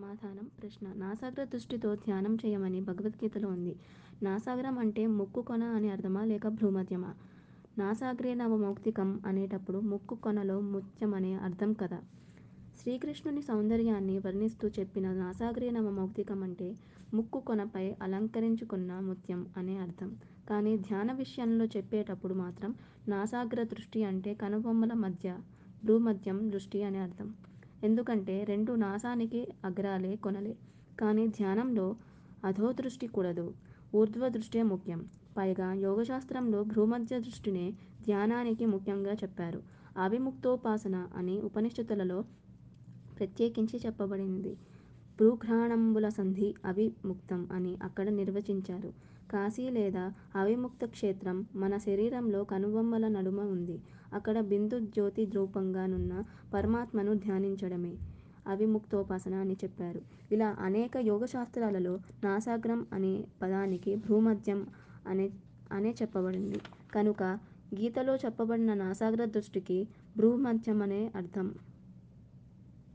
సమాధానం ప్రశ్న నాసాగ్ర దృష్టితో ధ్యానం చేయమని భగవద్గీతలో ఉంది నాసాగ్రం అంటే ముక్కు కొన అని అర్థమా లేక భ్రూమధ్యమా నాసాగ్రే నవ మౌక్తికం అనేటప్పుడు ముక్కు కొనలో ముత్యం అనే అర్థం కదా శ్రీకృష్ణుని సౌందర్యాన్ని వర్ణిస్తూ చెప్పిన నాసాగ్రే నవ మౌక్తికం అంటే ముక్కు కొనపై అలంకరించుకున్న ముత్యం అనే అర్థం కానీ ధ్యాన విషయంలో చెప్పేటప్పుడు మాత్రం నాసాగ్ర దృష్టి అంటే కనుబొమ్మల మధ్య భ్రూమధ్యం దృష్టి అనే అర్థం ఎందుకంటే రెండు నాసానికి అగ్రాలే కొనలే కానీ ధ్యానంలో అధోదృష్టి కూడదు ఊర్ధ్వ దృష్టే ముఖ్యం పైగా యోగశాస్త్రంలో భ్రూమధ్య దృష్టినే ధ్యానానికి ముఖ్యంగా చెప్పారు అవిముక్తోపాసన అని ఉపనిషత్తులలో ప్రత్యేకించి చెప్పబడింది భ్రూఘ్రాణంబుల సంధి అవిముక్తం అని అక్కడ నిర్వచించారు కాశీ లేదా అవిముక్త క్షేత్రం మన శరీరంలో కనుబొమ్మల నడుమ ఉంది అక్కడ బిందు జ్యోతి రూపంగా నున్న పరమాత్మను ధ్యానించడమే అవిముక్తోపాసన అని చెప్పారు ఇలా అనేక యోగ శాస్త్రాలలో నాసాగ్రం అనే పదానికి భ్రూమధ్యం అనే అనే చెప్పబడింది కనుక గీతలో చెప్పబడిన నాసాగ్ర దృష్టికి భ్రూమధ్యం అనే అర్థం